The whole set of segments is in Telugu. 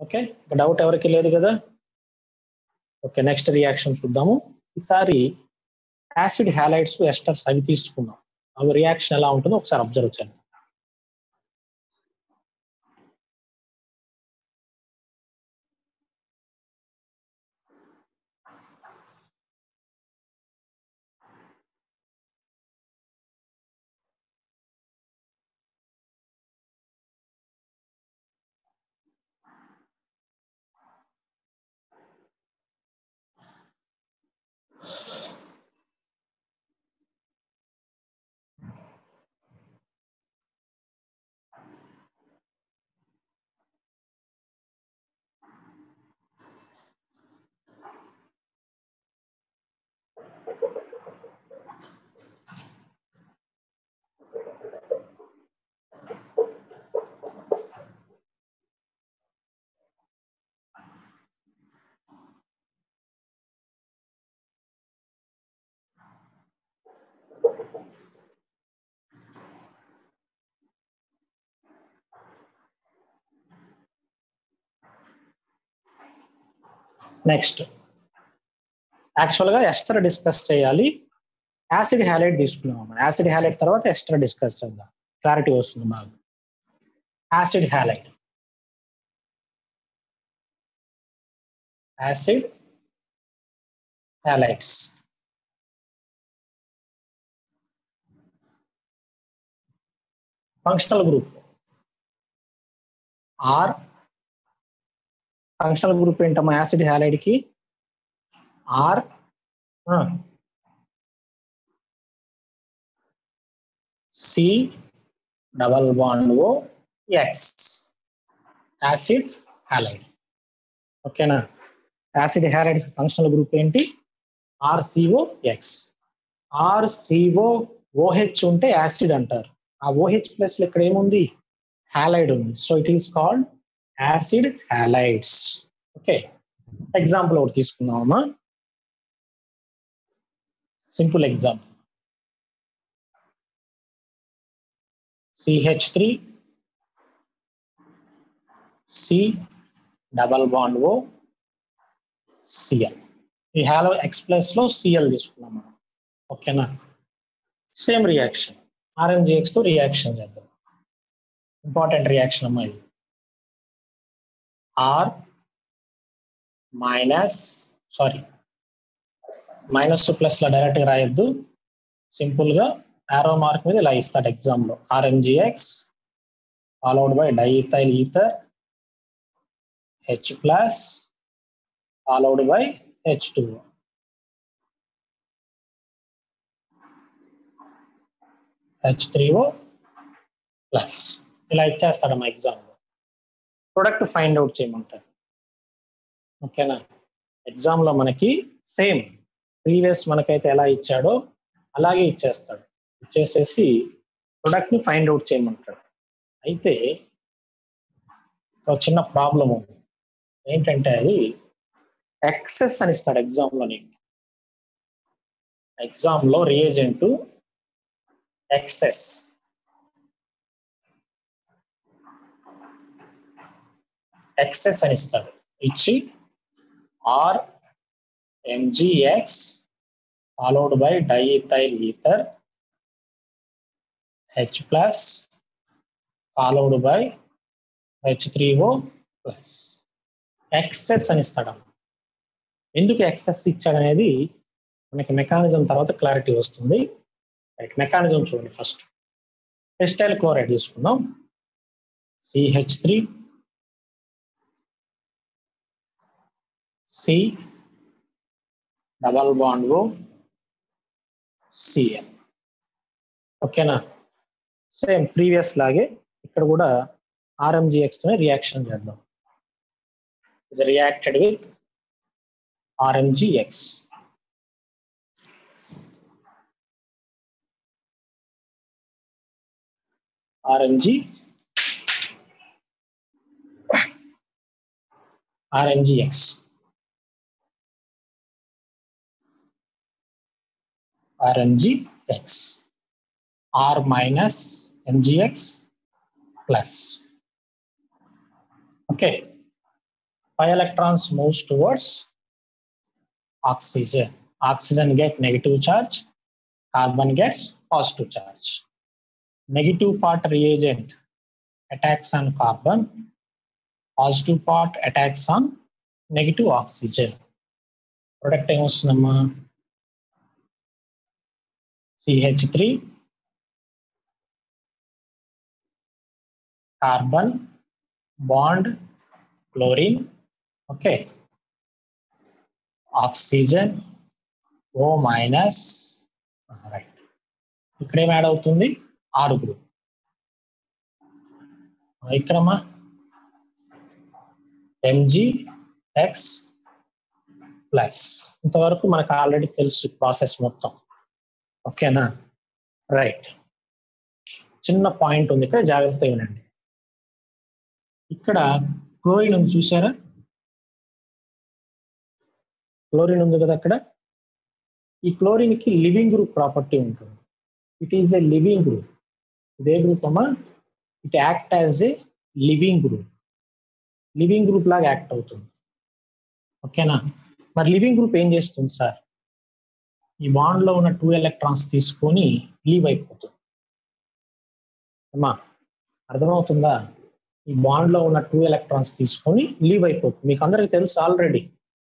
ఓకే డౌట్ ఎవరికి లేదు కదా ఓకే నెక్స్ట్ రియాక్షన్ చూద్దాము ఈసారి యాసిడ్ హ్యాలైడ్స్ ఎస్టర్స్ అవి తీసుకుందాం అవి రియాక్షన్ ఎలా ఉంటుందో ఒకసారి అబ్జర్వ్ చేద్దాం నెక్స్ట్ యాక్చువల్గా ఎస్టర్ డిస్కస్ చేయాలి యాసిడ్ హ్యాలైడ్ తీసుకున్నాం యాసిడ్ హ్యాలైడ్ తర్వాత ఎస్టర్ డిస్కస్ చేద్దాం క్లారిటీ వస్తుంది బాగా acid halide acid halides functional group R functional group ఏంటమ్మా యాసిడ్ హ్యాలైడ్ కి R C double bond O X acid halide ఓకేనా యాసిడ్ హ్యాలైడ్ ఫంక్షనల్ గ్రూప్ ఏంటి ఆర్సిఓ ఎక్స్ ఆర్సిఓ ఓహెచ్ ఉంటే యాసిడ్ అంటారు ఆ ఓహెచ్ ప్లస్ లో ఇక్కడ ఏముంది హ్యాలైడ్ ఉంది so it is called acid halides okay example ఒకటి తీసుకుందామమ్మా simple example C H three C double bond O C L ఈ హ్యాలో ఎక్స్ ప్లస్ లో సిఎల్ తీసుకున్నాం మనం ఓకేనా సేమ్ రియాక్షన్ ఆర్ఎంజిఎక్స్ తో రియాక్షన్ చేద్దాం ఇంపార్టెంట్ రియాక్షన్ అమ్మా ఇది R minus sorry minus plus లో డైరెక్ట్ గా రాయొద్దు సింపుల్ గా ఆరో మార్క్ మీద ఇలా ఇస్తాడు ఎగ్జామ్ లో R M G X followed by diethyl ether H plus followed by H two H three O plus ఇలా ఇచ్చేస్తాడు మా ఎగ్జామ్లో ప్రొడక్ట్ ఫైండ్ అవుట్ చేయమంటారు ఓకేనా ఎగ్జామ్లో మనకి సేమ్ ప్రీవియస్ మనకైతే ఎలా ఇచ్చాడో అలాగే ఇచ్చేస్తాడు ఇచ్చేసేసి ప్రొడక్ట్ని ఫైండ్ అవుట్ చేయమంటాడు అయితే ఒక చిన్న ప్రాబ్లం ఉంది ఏంటంటే అది ఎక్సెస్ అని ఇస్తాడు ఎగ్జామ్లో నీకు ఎగ్జామ్లో రియేజెంట్ ఎక్సెస్ ఎక్సెస్ అని ఇస్తాడు ఇచ్చి R M G X followed by diethyl ether H plus followed by H three O plus excess అని ఇస్తాడు ఎందుకు ఎక్సెస్ ఇచ్చాడనేది మనకి మెకానిజం తర్వాత క్లారిటీ వస్తుంది రైట్ మెకానిజం చూడండి ఫస్ట్ టెస్టైల్ క్లోరైడ్ తీసుకుందాం C H three C double bond O C L ఓకేనా సేమ్ ప్రీవియస్ లాగే ఇక్కడ కూడా ఆర్ఎంజిఎక్స్ తోనే రియాక్షన్ చేద్దాం ఇది reacted with R M G X R M G R M G X RMGX R minus MGX plus. Okay pi electrons moves towards oxygen. Oxygen get negative charge, carbon gets positive charge. Negative part reagent attacks on carbon, positive part attacks on negative oxygen. Product ఏమొస్తుందమ్మా C H three carbon bond chlorine okay oxygen O minus right ఇక్కడ ఏం యాడ్ అవుతుంది ఆరు గ్రూప్ ఇక్కడమ్మా ఎంజీ ఎక్స్ ప్లస్ ఇంతవరకు మనకు ఆల్రెడీ తెలుసు ప్రాసెస్ మొత్తం ఓకేనా రైట్ చిన్న పాయింట్ ఉంది ఇక్కడ జాగ్రత్తగా వినండి ఇక్కడ క్లోరిన్ ఉంది చూసారా క్లోరిన్ ఉంది కదా అక్కడ ఈ క్లోరిన్ కి లివింగ్ గ్రూప్ ప్రాపర్టీ ఉంటుంది it is a leaving group ఇదే గ్రూప్ అమ్మా it act as a leaving group leaving group లాగా యాక్ట్ అవుతుంది ఓకేనా మరి లివింగ్ గ్రూప్ ఏం చేస్తుంది సార్ ఈ బాండ్ లో ఉన్న టూ ఎలక్ట్రాన్స్ తీసుకొని లీవ్ అయిపోతుంది అమ్మా అర్థమవుతుందా ఈ బాండ్ లో ఉన్న టూ ఎలక్ట్రాన్స్ తీసుకొని లీవ్ అయిపోతుంది మీకు అందరికి తెలుసు ఆల్రెడీ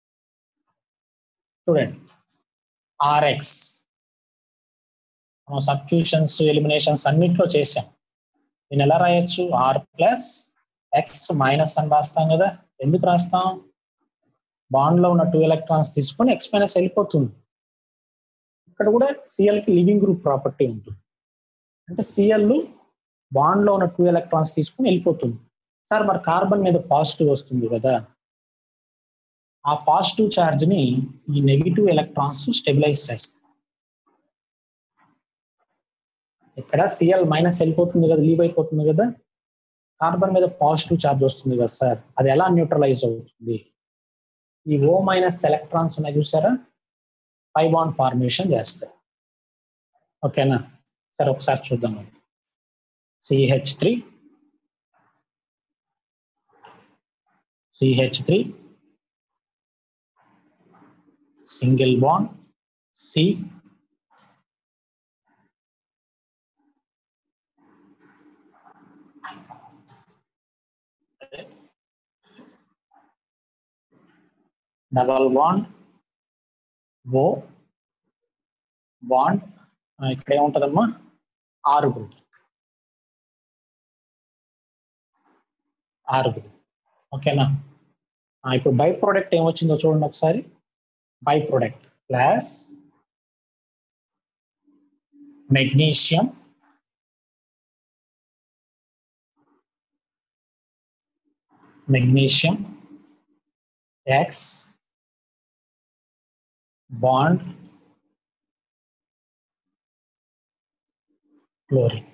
చూడండి ఆర్ఎక్స్ మనం సబ్స్టిట్యూషన్స్ ఎలిమినేషన్స్ అన్నిట్లో చేసాం నేను ఎలా రాయొచ్చు ఆర్ ప్లస్ ఎక్స్ మైనస్ అని రాస్తాం కదా ఎందుకు రాస్తాం బాండ్ లో ఉన్న టూ ఎలక్ట్రాన్స్ తీసుకొని ఎక్స్ మైనస్ వెళ్ళిపోతుంది ఇక్కడ కూడా సిఎల్ కి లివింగ్ గ్రూప్ ప్రాపర్టీ ఉంటుంది అంటే సిఎల్ బాండ్ లో ఉన్న టూ ఎలక్ట్రాన్స్ తీసుకుని వెళ్ళిపోతుంది సార్ మరి కార్బన్ మీద పాజిటివ్ వస్తుంది కదా ఆ పాజిటివ్ ఛార్జ్ ని ఈ నెగిటివ్ ఎలక్ట్రాన్స్ స్టెబిలైజ్ చేస్తాయి ఇక్కడ సిఎల్ మైనస్ వెళ్ళిపోతుంది కదా లీవ్ అయిపోతుంది కదా కార్బన్ మీద పాజిటివ్ ఛార్జ్ వస్తుంది కదా సార్ అది ఎలా న్యూట్రలైజ్ అవుతుంది ఈ ఓ మైనస్ ఎలక్ట్రాన్స్ ఉన్నాయి చూసారా పై బాండ్ ఫార్మేషన్ చేస్తాయి ఓకేనా సరే ఒకసారి చూద్దాం C H three C H three single bond C double bond O bond ఇక్కడ ఏముంటదమ్మా ఆరు గ్రూప్ ఆరు గ్రూప్ ఓకేనా ఇప్పుడు బై ప్రోడక్ట్ ఏమొచ్చిందో చూడండి ఒకసారి by product plus magnesium magnesium X bond chlorine.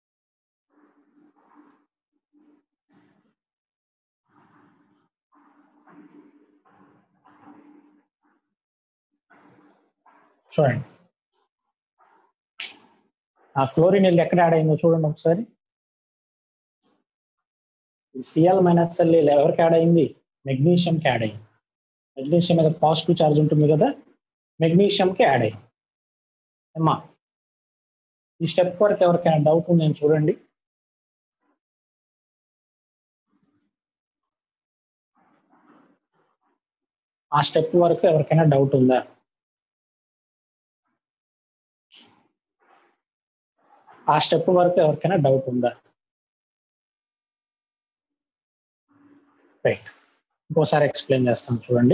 చూడండి ఆ క్లోరిన్ వెళ్ళి ఎక్కడ యాడ్ అయిందో చూడండి ఒకసారి సిఎల్ మైనస్ ఎల్ ఎవరికి యాడ్ అయింది మెగ్నీషియంకి యాడ్ అయింది మెగ్నీషియం మీద పాజిటివ్ ఛార్జ్ ఉంటుంది కదా మెగ్నీషియంకి యాడ్ అయింది అమ్మా ఈ స్టెప్ వరకు ఎవరికైనా డౌట్ ఉందని చూడండి ఆ స్టెప్ వరకు ఎవరికైనా డౌట్ ఉందా ఆ స్టెప్ వరకు ఎవరికైనా డౌట్ ఉందా రైట్ ఇంకోసారి ఎక్స్ప్లెయిన్ చేస్తాం చూడండి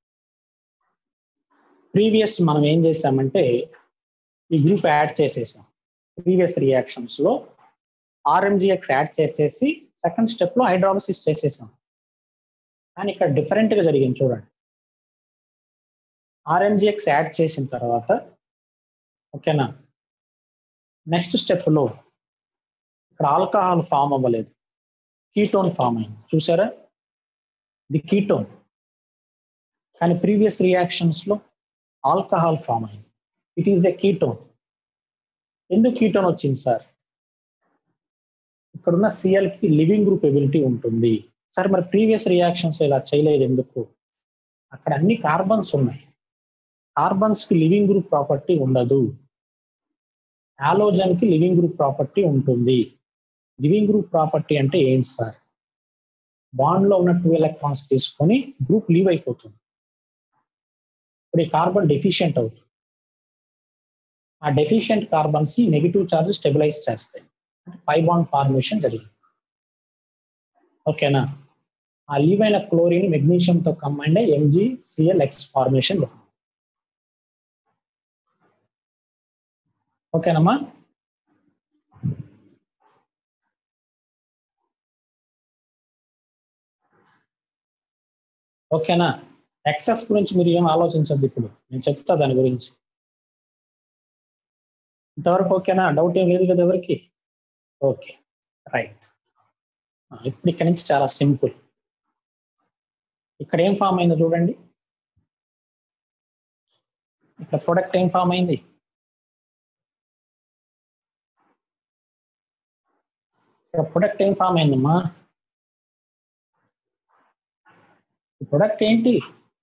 ప్రీవియస్ మనం ఏం చేసామంటే ఈ గ్రూప్ యాడ్ చేసేసాం ప్రీవియస్ రియాక్షన్స్ లో ఆర్ఎంజిఎక్స్ యాడ్ చేసేసి సెకండ్ స్టెప్ లో హైడ్రాలసిస్ చేసేసాం కానీ ఇక్కడ డిఫరెంట్ గా జరిగింది చూడండి ఆర్ఎంజిఎక్స్ యాడ్ చేసిన తర్వాత ఓకేనా నెక్స్ట్ స్టెప్ లో ఇక్కడ ఆల్కహాల్ ఫామ్ అవ్వలేదు కీటోన్ ఫామ్ అయింది చూసారా ఇది కీటోన్ కానీ ప్రీవియస్ రియాక్షన్స్ లో ఆల్కహాల్ ఫామ్ అయింది ఇట్ ఈస్ ఎ కీటోన్ ఎందుకు కీటోన్ వచ్చింది సార్ ఇక్కడున్న సిఎల్ కి లివింగ్ గ్రూప్ ఎబిలిటీ ఉంటుంది సరే మరి ప్రీవియస్ రియాక్షన్స్ ఇలా చేయలేదు ఎందుకు అక్కడ అన్ని కార్బన్స్ ఉన్నాయి కార్బన్స్ కి లివింగ్ గ్రూప్ ప్రాపర్టీ ఉండదు హాలోజన్ కి లివింగ్ గ్రూప్ ప్రాపర్టీ ఉంటుంది లివింగ్ గ్రూప్ ప్రాపర్టీ అంటే ఏంటి సార్ బాండ్ లో ఉన్న టూ ఎలక్ట్రాన్స్ తీసుకొని గ్రూప్ లీవ్ అయిపోతుంది ఇప్పుడు ఈ కార్బన్ డెఫిషియెంట్ అవుతుంది ఆ deficient carbons negative charge stabilise చేస్తాయి పై బాండ్ ఫార్మేషన్ జరిగింది ఓకేనా ఆ లీవ్ అయిన క్లోరిన్ మెగ్నీషియం తో combined M G C L X formation ఓకేనమ్మా ఓకేనా ఎక్సెస్ గురించి మీరు ఏం ఆలోచించద్దు ఇప్పుడు నేను చెప్తా దాని గురించి ఇంతవరకు ఓకేనా డౌట్ ఏం లేదు కదా ఎవరికి ఓకే రైట్ ఇప్పుడు ఇక్కడ నుంచి చాలా సింపుల్ ఇక్కడ ఏం ఫామ్ అయిందో చూడండి ఇక్కడ ప్రొడక్ట్ ఏం ఫామ్ అయింది ఇక్కడ ప్రొడక్ట్ ఏం ఫామ్ అయిందమ్మా ఈ ప్రొడక్ట్ ఏంటి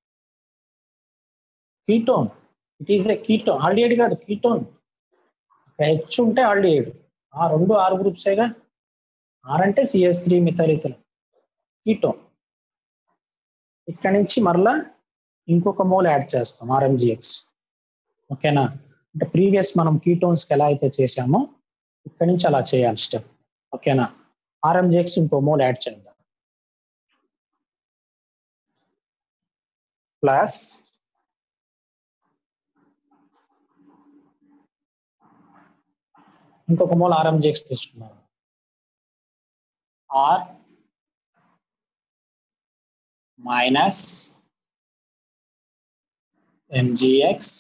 ketone it is a ketone aldehyde కాదు కీటోన్ హెచ్ ఉంటే ఆల్డిహైడ్ ఆ రెండు ఆరు గ్రూప్సేగా ఆర్ అంటే సిఎస్ త్రీ మిథైలిథిల్ కీటోన్ ఇక్కడ నుంచి మరలా ఇంకొక మోల్ యాడ్ చేస్తాం ఆర్ఎంజిఎక్స్ ఓకేనా అంటే ప్రీవియస్ మనం కీటోన్స్కి ఎలా అయితే చేసామో ఇక్కడ నుంచి అలా చేయాలి స్టెప్ ఓకేనా ఆర్ఎంజిఎక్స్ ఇంకో మోల్ యాడ్ చేద్దాం ప్లస్ ఇంకొక మోల్ ఆర్ఎంజిఎక్స్ తీసుకున్నాం R minus M G X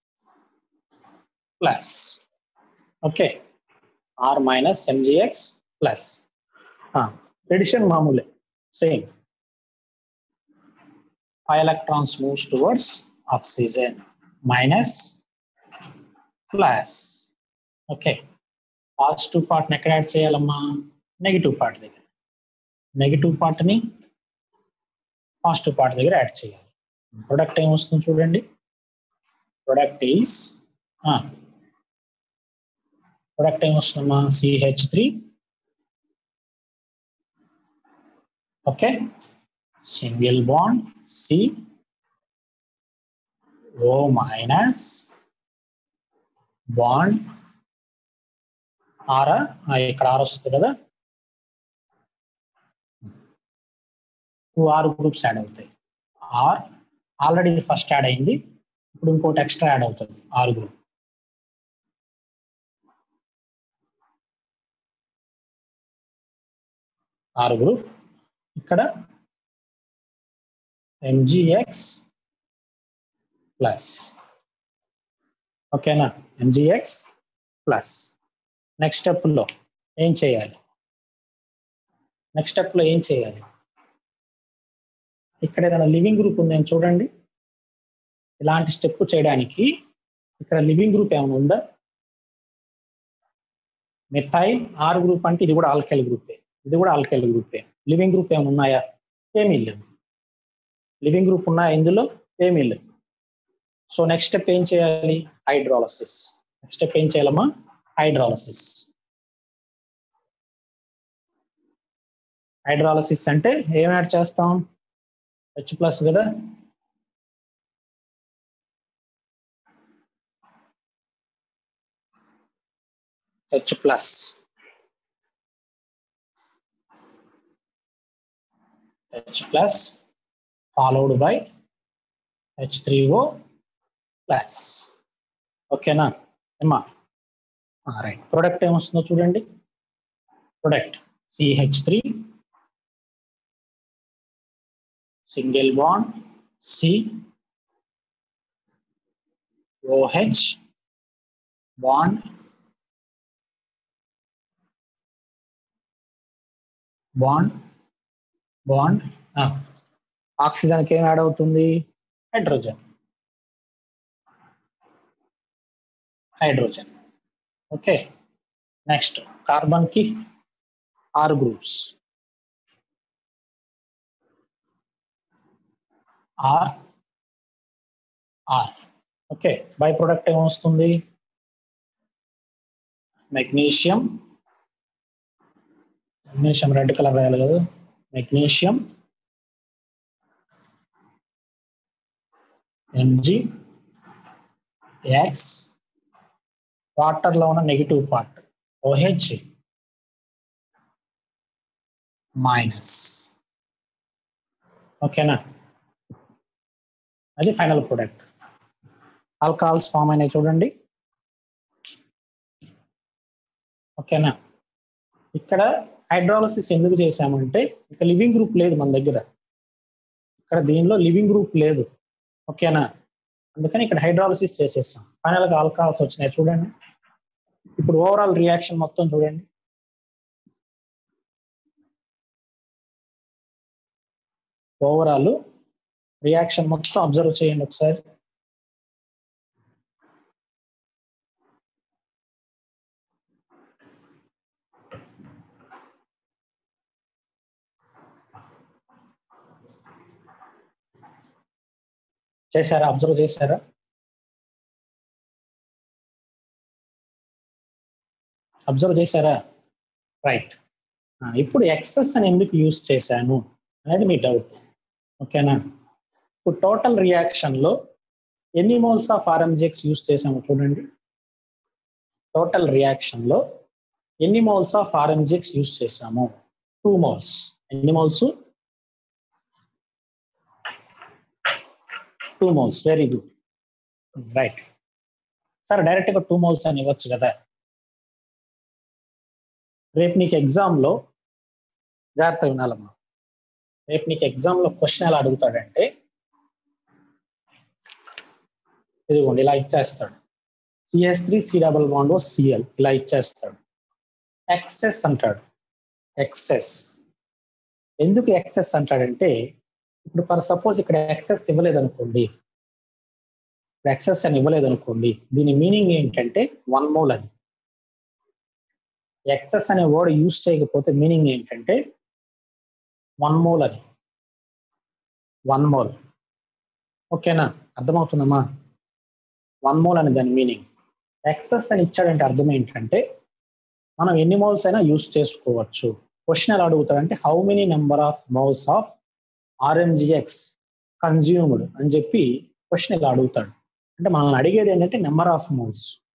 plus okay R minus M G X plus addition మామూలే same five electrons moves towards oxygen minus plus okay positive పార్ట్ని ఎక్కడ యాడ్ చేయాలమ్మా నెగిటివ్ పార్ట్ దగ్గర నెగిటివ్ పార్ట్ని పాజిటివ్ పార్ట్ దగ్గర యాడ్ చేయాలి ప్రొడక్ట్ ఏమొస్తుంది చూడండి ప్రొడక్ట్ ఈస్ ప్రొడక్ట్ ఏమొస్తుందమ్మా C H three okay single bond C O minus bond R ఇక్కడ ఆర్ వస్తుంది కదా టూ ఆర్ గ్రూప్స్ యాడ్ అవుతాయి ఆర్ ఆల్రెడీ ఇది ఫస్ట్ యాడ్ అయింది ఇప్పుడు ఇంకోటి ఎక్స్ట్రా యాడ్ అవుతుంది ఆరు గ్రూప్ ఆరు గ్రూప్ ఇక్కడ ఎంజిఎక్స్ ప్లస్ ఓకేనా ఎంజిఎక్స్ ప్లస్ నెక్స్ట్ స్టెప్లో ఏం చేయాలి నెక్స్ట్ స్టెప్లో ఏం చేయాలి ఇక్కడ ఏదైనా లివింగ్ గ్రూప్ ఉందని చూడండి ఇలాంటి స్టెప్ చేయడానికి ఇక్కడ లివింగ్ గ్రూప్ ఏమైనా ఉందా మిథైల్ ఆర్ గ్రూప్ అంటే ఇది కూడా ఆల్కైల్ గ్రూపే ఇది కూడా ఆల్కైల్ గ్రూపే లివింగ్ గ్రూప్ ఏమైనా ఉన్నాయా ఏమీ లేవు లివింగ్ గ్రూప్ ఉన్నాయా ఇందులో ఏమీ లేవు సో నెక్స్ట్ స్టెప్ ఏం చేయాలి హైడ్రాలసిస్ నెక్స్ట్ స్టెప్ ఏం చేయాలమ్మా హైడ్రాలసిస్ హైడ్రాలసిస్ అంటే ఏం యాడ్ చేస్తాం హెచ్ ప్లస్ కదా H plus H plus followed by H three O plus ఓకేనా ఏమా రైట్ ప్రొడక్ట్ ఏమొస్తుందో చూడండి product C H three single bond C O H bond bond bond ఆక్సిజన్కి ఏం యాడ్ అవుతుంది hydrogen hydrogen okay next carbon కి R groups R R okay by product ఏమొస్తుంది మెగ్నీషియం మెగ్నీషియం రెడ్ కలర్ రాయాలి కదా మెగ్నీషియం ఎంజీ ఎక్స్ వాటర్లో ఉన్న నెగిటివ్ పార్ట్ ఓహెచ్ మైనస్ ఓకేనా అది ఫైనల్ ప్రొడక్ట్ ఆల్కహాల్స్ ఫామ్ అయినాయి చూడండి ఓకేనా ఇక్కడ హైడ్రాలసిస్ ఎందుకు చేశామంటే ఇక లివింగ్ గ్రూప్ లేదు మన దగ్గర ఇక్కడ దీనిలో లివింగ్ గ్రూప్ లేదు ఓకేనా అందుకని ఇక్కడ హైడ్రాలసిస్ చేసేస్తాం ఫైనల్గా ఆల్కహాల్స్ వచ్చినాయి చూడండి ఇప్పుడు ఓవరాల్ రియాక్షన్ మొత్తం చూడండి ఓవరాల్ రియాక్షన్ మొత్తం అబ్జర్వ్ చేయండి ఒకసారి చేశారా అబ్జర్వ్ చేశారా అబ్జర్వ్ చేశారా రైట్ ఇప్పుడు ఎక్సెస్ అని ఎందుకు యూస్ చేశాను అనేది మీ డౌట్ ఓకేనా ఇప్పుడు టోటల్ రియాక్షన్లో ఎన్ని మోల్స్ ఆఫ్ ఆర్ఎంజెక్స్ యూస్ చేసాము చూడండి టోటల్ రియాక్షన్లో ఎన్ని మోల్స్ ఆఫ్ ఆర్ఎంజెక్స్ యూస్ చేసాము టూ మోల్స్ ఎన్ని moles two moles very good right sir డైరెక్ట్గా టూ మోల్స్ అని ఇవ్వచ్చు కదా రేపు నీకు ఎగ్జామ్లో జాగ్రత్త వినాలమ్మా రేపు నీకు ఎగ్జామ్లో క్వశ్చన్ ఎలా అడుగుతాడంటే ఇదిగోండి ఇలా ఇచ్చేస్తాడు C S three C double bond C L ఇలా ఇచ్చేస్తాడు ఎక్సెస్ అంటాడు ఎక్సెస్ ఎందుకు ఎక్సెస్ అంటాడంటే ఇప్పుడు ఫర్ సపోజ్ ఇక్కడ ఎక్సెస్ ఇవ్వలేదు అనుకోండి ఎక్సెస్ అని ఇవ్వలేదు అనుకోండి దీని మీనింగ్ ఏంటంటే వన్ మోల్ అని ఎక్సెస్ అనే వర్డ్ యూజ్ చేయకపోతే మీనింగ్ ఏంటంటే వన్ మోల్ అని వన్ మోల్ ఓకేనా అర్థమవుతుందమ్మా వన్ మోల్ అని దాని మీనింగ్ ఎక్సెస్ అని ఇచ్చాడంటే అర్థం ఏంటంటే మనం ఎన్ని మోల్స్ అయినా యూజ్ చేసుకోవచ్చు క్వశ్చన్ ఎలా అడుగుతాడంటే how many number of moles of R M G X consumed అని చెప్పి క్వశ్చన్ ఇలా అడుగుతాడు అంటే మనల్ని అడిగేది ఏంటంటే నెంబర్ ఆఫ్ మోల్స్